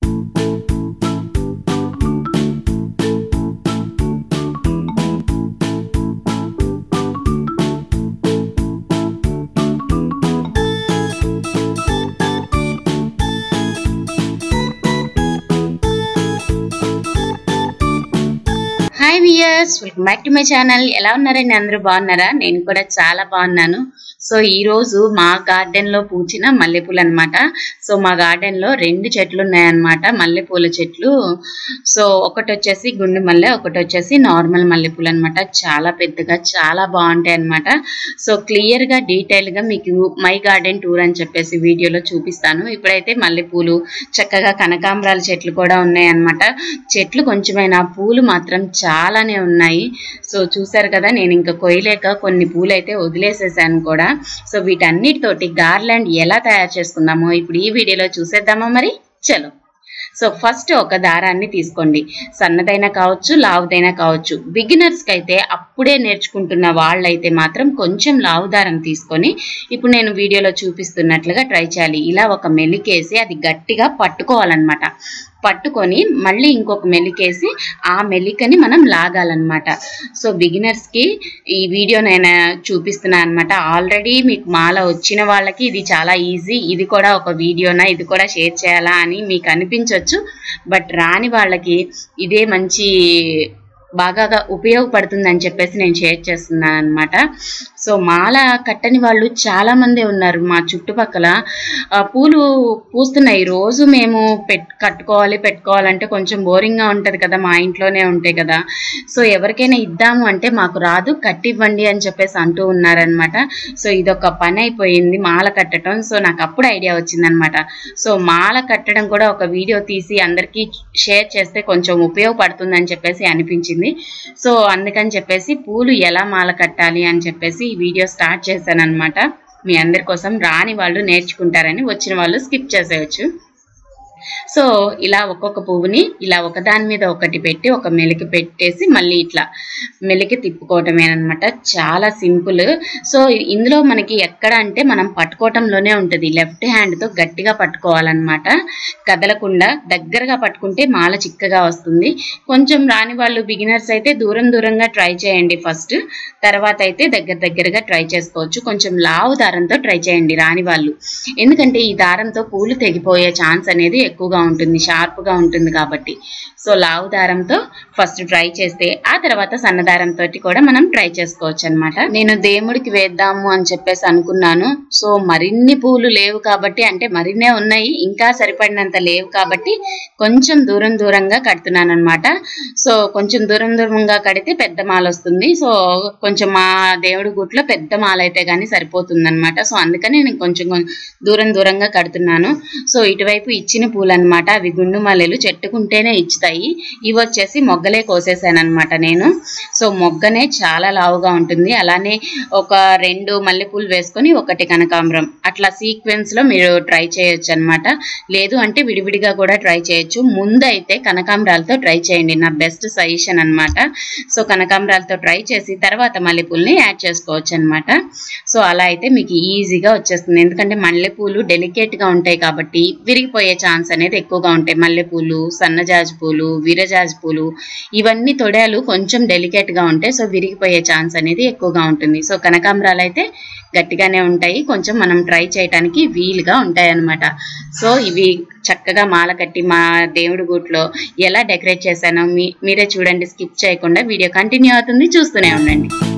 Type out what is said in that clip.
hi viewers welcome back to my channel ఎలా ఉన్నారండి అందరూ బాగున్నారా నేను కూడా చాలా బాగున్నాను సో ఈ రోజు మా గార్డెన్ లో పూచిన మల్లెపూలు అన్నమాట సో మా గార్డెన్ లో రెండు చెట్లు ఉన్నాయన్నమాట మల్లెపూల చెట్లు సో ఒకటి వచ్చేసి గుండు మల్లె ఒకటి వచ్చేసి నార్మల్ మల్లెపూలు అన్నమాట చాలా పెద్దగా చాలా బాగుంటాయి అన్నమాట సో క్లియర్ గా డీటెయిల్ గా మీకు మై గార్డెన్ టూర్ అని చెప్పేసి వీడియోలో చూపిస్తాను ఇప్పుడైతే మల్లెపూలు చక్కగా కనకాంబరాల చెట్లు కూడా ఉన్నాయి అన్నమాట చెట్లు కొంచెమైనా పూలు మాత్రం చాలానే ఉన్నాయి సో చూసారు కదా నేను ఇంకా కొయ్యలేక కొన్ని పూలు అయితే వదిలేసేసాను కూడా సో వీటన్నిటితోటి గార్లాండ్ ఎలా తయారు చేసుకుందామో ఇప్పుడు ఈ వీడియోలో చూసేద్దామా మరి చలో సో ఫస్ట్ ఒక దారాన్ని తీసుకోండి సన్నదైనా కావచ్చు లావుదైనా కావచ్చు బిగినర్స్కి అయితే అప్పుడే నేర్చుకుంటున్న వాళ్ళైతే మాత్రం కొంచెం లావు దారం తీసుకొని ఇప్పుడు నేను వీడియోలో చూపిస్తున్నట్లుగా ట్రై చేయాలి ఇలా ఒక మెలికేసి అది గట్టిగా పట్టుకోవాలన్నమాట పట్టుకొని మళ్ళీ ఇంకొక మెలికేసి ఆ మెలికని మనం లాగాలన్నమాట సో బిగినర్స్కి ఈ వీడియో నేను చూపిస్తున్నాను అనమాట ఆల్రెడీ మీకు మాల వచ్చిన వాళ్ళకి ఇది చాలా ఈజీ ఇది కూడా ఒక వీడియోనా ఇది కూడా షేర్ చేయాలా అని మీకు అనిపించవచ్చు బట్ రాని వాళ్ళకి ఇదే మంచి బాగా ఉపయోగపడుతుందని చెప్పేసి నేను షేర్ చేస్తున్నాను అనమాట సో మాల కట్టని వాళ్ళు చాలా మంది ఉన్నారు మా చుట్టుపక్కల ఆ, పూలు పూస్తున్నాయి రోజు మేము పెట్ కట్టుకోవాలి పెట్టుకోవాలంటే కొంచెం బోరింగ్గా ఉంటుంది కదా మా ఇంట్లోనే ఉంటాయి కదా సో ఎవరికైనా ఇద్దాము అంటే మాకు రాదు కట్టివ్వండి అని చెప్పేసి అంటూ ఉన్నారనమాట సో ఇదొక పని అయిపోయింది మాల కట్టడం సో నాకు అప్పుడు ఐడియా వచ్చిందనమాట సో మాల కట్టడం కూడా ఒక వీడియో తీసి అందరికీ షేర్ చేస్తే కొంచెం ఉపయోగపడుతుందని చెప్పేసి అనిపించింది సో అందుకని చెప్పేసి పూలు ఎలా మాల కట్టాలి అని చెప్పేసి ఈ వీడియో స్టార్ట్ చేశాను అనమాట మీ అందరి కోసం రాని వాళ్ళు నేర్చుకుంటారని వచ్చిన వాళ్ళు స్కిప్ చేసేయచ్చు సో ఇలా ఒక్కొక్క పువ్వుని ఇలా ఒకదాని మీద ఒకటి పెట్టి ఒక మెలికి పెట్టేసి మళ్ళీ ఇట్లా మెలికి తిప్పుకోవటమేనమాట చాలా సింపుల్ సో ఇందులో మనకి ఎక్కడ అంటే మనం పట్టుకోవటంలోనే ఉంటుంది లెఫ్ట్ హ్యాండ్తో గట్టిగా పట్టుకోవాలన్నమాట కదలకుండా దగ్గరగా పట్టుకుంటే మాల చిక్కగా వస్తుంది కొంచెం రాని వాళ్ళు బిగినర్స్ అయితే దూరం దూరంగా ట్రై చేయండి ఫస్ట్ తర్వాత అయితే దగ్గర దగ్గరగా ట్రై చేసుకోవచ్చు కొంచెం లావు దారంతో ట్రై చేయండి రాని వాళ్ళు ఎందుకంటే ఈ దారంతో పూలు తెగిపోయే ఛాన్స్ అనేది ఎక్కువగా ఉంటుంది షార్ప్గా ఉంటుంది కాబట్టి సో లావు దారంతో ఫస్ట్ ట్రై చేస్తే ఆ తర్వాత సన్న దారంతో కూడా మనం ట్రై చేసుకోవచ్చు అనమాట నేను దేవుడికి వేద్దాము అని చెప్పేసి అనుకున్నాను సో మరిన్ని పూలు లేవు కాబట్టి అంటే మరిన్నే ఉన్నాయి ఇంకా సరిపడినంత లేవు కాబట్టి కొంచెం దూరం దూరంగా కడుతున్నాను అనమాట సో కొంచెం దూరం దూరంగా కడితే పెద్ద మాల వస్తుంది సో కొంచెం మా దేవుడి గుట్లో పెద్ద మాల అయితే కానీ సరిపోతుంది అనమాట సో అందుకని నేను కొంచెం కొంచెం దూరం దూరంగా కడుతున్నాను సో ఇటువైపు ఇచ్చిన పూలు అనమాట అవి గుండు మల్లెలు చెట్టుకుంటేనే ఇచ్చుతాయి ఇవి వచ్చేసి మొగ్గలే కోసేసాను అనమాట నేను సో మొగ్గనే చాలా లావుగా ఉంటుంది అలానే ఒక రెండు మల్లెపూలు వేసుకొని ఒకటి కనకాంబరం అట్లా సీక్వెన్స్ లో మీరు ట్రై చేయొచ్చు అనమాట లేదు అంటే విడివిడిగా కూడా ట్రై చేయొచ్చు ముందు అయితే కనకాంబరాలతో ట్రై చేయండి నా బెస్ట్ సజెషన్ అన్నమాట సో కనకాంబరాలతో ట్రై చేసి తర్వాత మల్లెపూలని యాడ్ చేసుకోవచ్చు అనమాట సో అలా అయితే మీకు ఈజీగా వచ్చేస్తుంది ఎందుకంటే మల్లెపూలు డెలికేట్ గా ఉంటాయి కాబట్టి విరిగిపోయే ఛాన్స్ అనేది ఎక్కువగా ఉంటాయి మల్లెపూలు సన్నజాజి పూలు విరజాజి పూలు ఇవన్నీ తొడాలు కొంచెం డెలికేట్ గా ఉంటాయి సో విరిగిపోయే ఛాన్స్ అనేది ఎక్కువగా ఉంటుంది సో కనకాంబరాలు అయితే గట్టిగానే ఉంటాయి కొంచెం మనం ట్రై చేయడానికి వీలుగా ఉంటాయి అన్నమాట సో ఇవి చక్కగా మాల కట్టి మా దేవుడి గూట్లో ఎలా డెకరేట్ చేశానో మీ మీరే చూడండి స్కిప్ చేయకుండా వీడియో కంటిన్యూ అవుతుంది చూస్తూనే ఉండండి